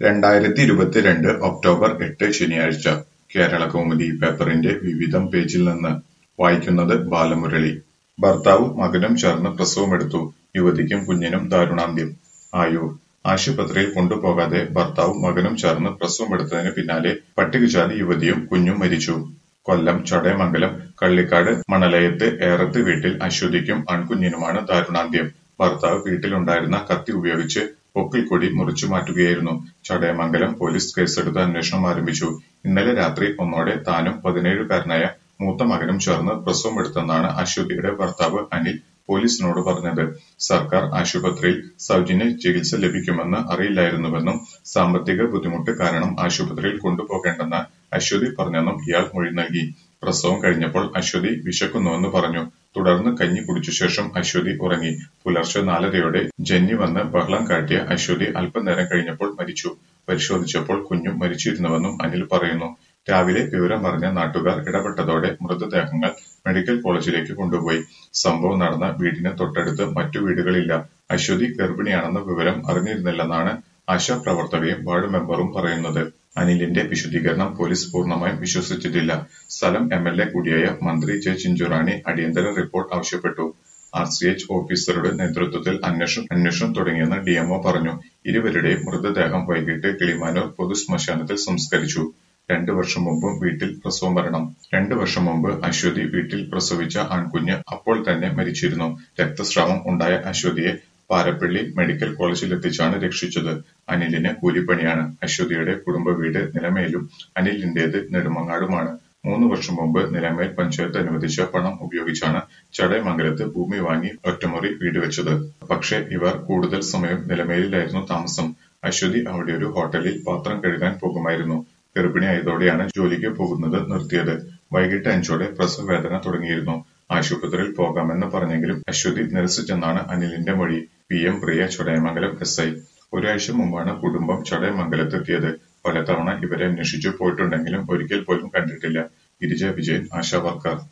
രണ്ടായിരത്തി ഇരുപത്തിരണ്ട് ഒക്ടോബർ എട്ട് ശനിയാഴ്ച കേരളകൗമുദി പേപ്പറിന്റെ വിവിധം പേജിൽ നിന്ന് വായിക്കുന്നത് ബാലമുരളി ഭർത്താവും മകനും ചേർന്ന് പ്രസവമെടുത്തു യുവതിക്കും കുഞ്ഞിനും ദാരുണാന്ത്യം ആയൂർ ആശുപത്രിയിൽ കൊണ്ടുപോകാതെ ഭർത്താവും മകനും ചേർന്ന് പ്രസവമെടുത്തതിന് പിന്നാലെ പട്ടികജാതി യുവതിയും കുഞ്ഞും മരിച്ചു കൊല്ലം ചടയമംഗലം കള്ളിക്കാട് മണലയത്ത് ഏറത്ത് വീട്ടിൽ അശ്വതിക്കും ആൺകുഞ്ഞിനുമാണ് ദാരുണാന്ത്യം ഭർത്താവ് വീട്ടിലുണ്ടായിരുന്ന കത്തി ഉപയോഗിച്ച് പൊക്കിൾ കൊടി മുറിച്ചു മാറ്റുകയായിരുന്നു ചടയമംഗലം പോലീസ് കേസെടുത്ത് അന്വേഷണം ആരംഭിച്ചു ഇന്നലെ രാത്രി ഒന്നോടെ താനും പതിനേഴുകാരനായ മൂത്ത മകനും ചേർന്ന് പ്രസവമെടുത്തെന്നാണ് അശ്വതിയുടെ ഭർത്താവ് അനിൽ പോലീസിനോട് പറഞ്ഞത് സർക്കാർ ആശുപത്രിയിൽ സൗജന്യ ചികിത്സ ലഭിക്കുമെന്ന് അറിയില്ലായിരുന്നുവെന്നും സാമ്പത്തിക ബുദ്ധിമുട്ട് കാരണം ആശുപത്രിയിൽ കൊണ്ടുപോകേണ്ടെന്ന് അശ്വതി പറഞ്ഞെന്നും ഇയാൾ മൊഴി നൽകി പ്രസവം കഴിഞ്ഞപ്പോൾ അശ്വതി വിശക്കുന്നുവെന്ന് പറഞ്ഞു തുടർന്ന് കഞ്ഞി കുടിച്ച ശേഷം അശ്വതി ഉറങ്ങി പുലർച്ചെ നാലരയോടെ ജന്നി വന്ന് ബഹളം കാട്ടിയ അശ്വതി അല്പനേരം കഴിഞ്ഞപ്പോൾ മരിച്ചു പരിശോധിച്ചപ്പോൾ കുഞ്ഞും മരിച്ചിരുന്നുവെന്നും അനിൽ പറയുന്നു രാവിലെ വിവരം അറിഞ്ഞ നാട്ടുകാർ ഇടപെട്ടതോടെ മൃതദേഹങ്ങൾ മെഡിക്കൽ കോളേജിലേക്ക് കൊണ്ടുപോയി സംഭവം നടന്ന വീടിന് തൊട്ടടുത്ത് മറ്റു വീടുകളില്ല അശ്വതി ഗർഭിണിയാണെന്ന വിവരം അറിഞ്ഞിരുന്നില്ലെന്നാണ് ആശാപ്രവർത്തകയും വാർഡ് മെമ്പറും പറയുന്നത് അനിലിന്റെ വിശദീകരണം പോലീസ് പൂർണ്ണമായും വിശ്വസിച്ചിട്ടില്ല സ്ഥലം എം എൽ എ കൂടിയായ മന്ത്രി ജെ ചിഞ്ചുറാണി അടിയന്തര റിപ്പോർട്ട് ആവശ്യപ്പെട്ടു ആർ സി എച്ച് ഓഫീസറുടെ നേതൃത്വത്തിൽ അന്വേഷണം അന്വേഷണം തുടങ്ങിയെന്ന് ഡിഎംഒ പറഞ്ഞു ഇരുവരുടെയും മൃതദേഹം വൈകിട്ട് കിളിമാനൂർ പൊതുശ്മശാനത്തിൽ സംസ്കരിച്ചു രണ്ടു വർഷം മുമ്പും വീട്ടിൽ പ്രസവ മരണം രണ്ടു വർഷം മുമ്പ് അശ്വതി വീട്ടിൽ പ്രസവിച്ച ആൺകുഞ്ഞ് അപ്പോൾ തന്നെ മരിച്ചിരുന്നു രക്തസ്രാവം ഉണ്ടായ അശ്വതിയെ പാരപ്പള്ളി മെഡിക്കൽ കോളേജിലെത്തിച്ചാണ് രക്ഷിച്ചത് അനിലിന് കൂലിപ്പണിയാണ് അശ്വതിയുടെ കുടുംബ വീട് നിലമേലും അനിലിന്റേത് നെടുമങ്ങാടുമാണ് മൂന്ന് വർഷം മുമ്പ് നിലമേൽ പഞ്ചായത്ത് അനുവദിച്ച പണം ഉപയോഗിച്ചാണ് ചടയമംഗലത്ത് ഭൂമി വാങ്ങി ഒറ്റമുറി വീട് വെച്ചത് പക്ഷേ ഇവർ കൂടുതൽ സമയം നിലമേലിലായിരുന്നു താമസം അശ്വതി അവിടെ ഒരു ഹോട്ടലിൽ പാത്രം കഴുകാൻ പോകുമായിരുന്നു ഗർഭിണിയായതോടെയാണ് ജോലിക്ക് പോകുന്നത് നിർത്തിയത് വൈകിട്ട് അഞ്ചോടെ പ്രസവ വേദന തുടങ്ങിയിരുന്നു ആശുപത്രിയിൽ പോകാമെന്ന് പറഞ്ഞെങ്കിലും അശ്വതി നിരസിച്ചെന്നാണ് അനിലിന്റെ മൊഴി P M Priya Chadayamangalam S I ഒരാഴ്ച മുമ്പാണ് കുടുംബം ചടയമംഗലത്തെത്തിയത് പലതവണ ഇവരെ അന്വേഷിച്ചു പോയിട്ടുണ്ടെങ്കിലും ഒരിക്കൽ പോലും കണ്ടിട്ടില്ല ഗിരിജ വിജയൻ ആശാ വർക്കർ